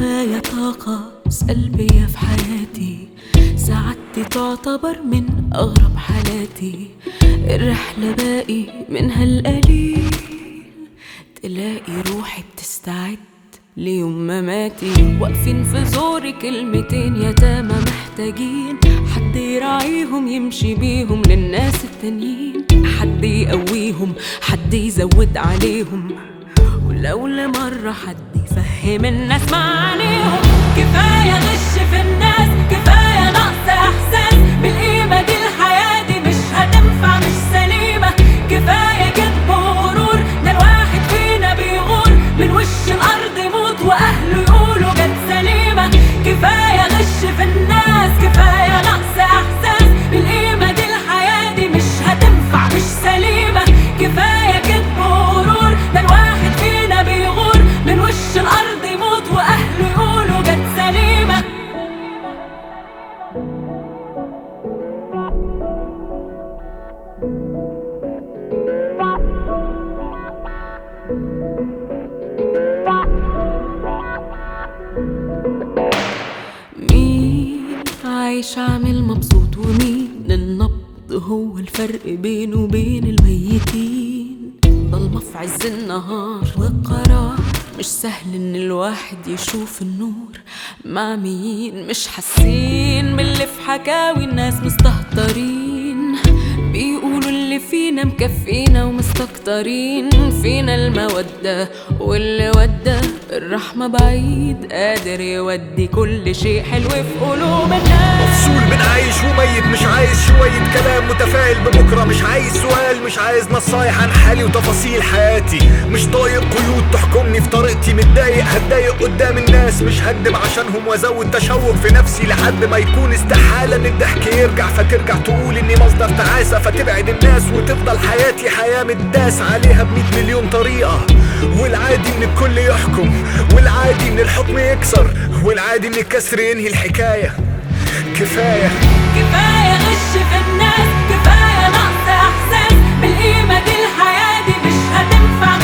كفاية طاقة سلبية في حياتي سعادتي تعتبر من أغرب حالاتي الرحلة باقي منها القليل تلاقي روحي بتستعد ليوم مماتي واقفين في زوري كلمتين يتامى محتاجين حد يراعيهم يمشي بيهم للناس التانيين حد يقويهم حد يزود عليهم ولو لمرة حد يفهم الناس معانيهم كفاية غش في الناس كفاية نقص إحساس بالقيمة دي الحياة دي مش هتنفع مش سليمة كفاية كذب وغرور ده الواحد فينا بيغور من وش الأرض يموت وأهله يقولوا جت سليمة كفاية غش في الناس كفاية نقص إحساس بالقيمة دي الحياة دي مش هتنفع مش سليمة كفاية كذب وغرور ده الواحد فينا بيغور من وش الأرض يموت وأهله يقولوا جت سليمة مين عايش عامل مبسوط ومين النبض هو الفرق بينه وبين الميتين ضلمة في عز النهار والقرار مش سهل ان الواحد يشوف النور مع مين مش حاسين باللي في حكاوي الناس مستهترين بيقولوا اللي فينا مكفينا ومستكترين فينا المودة واللي ودى الرحمة بعيد قادر يودي كل شيء حلو في قلوب الناس مفصول بين عايش وميت مش عايز شوية كلام متفائل ببكرة مش عايز سؤال مش عايز نصايح عن حالي وتفاصيل حياتي مش طايق قيود تحكمني في طريقتي متضايق هتضايق قدام الناس مش هكدب عشانهم وازود تشوق في نفسي لحد ما يكون استحالة ان الضحك يرجع فترجع تقول اني مصدر تعاسة فتبعد الناس وتفضل حياتي حياة متداس عليها بمية مليون طريقة والعادي ان الكل يحكم والعادي ان الحكم يكسر والعادي ان الكسر ينهي الحكاية كفاية كفاية غش في الناس كفاية نقص إحساس بالقيمة دي الحياة دي مش هتنفع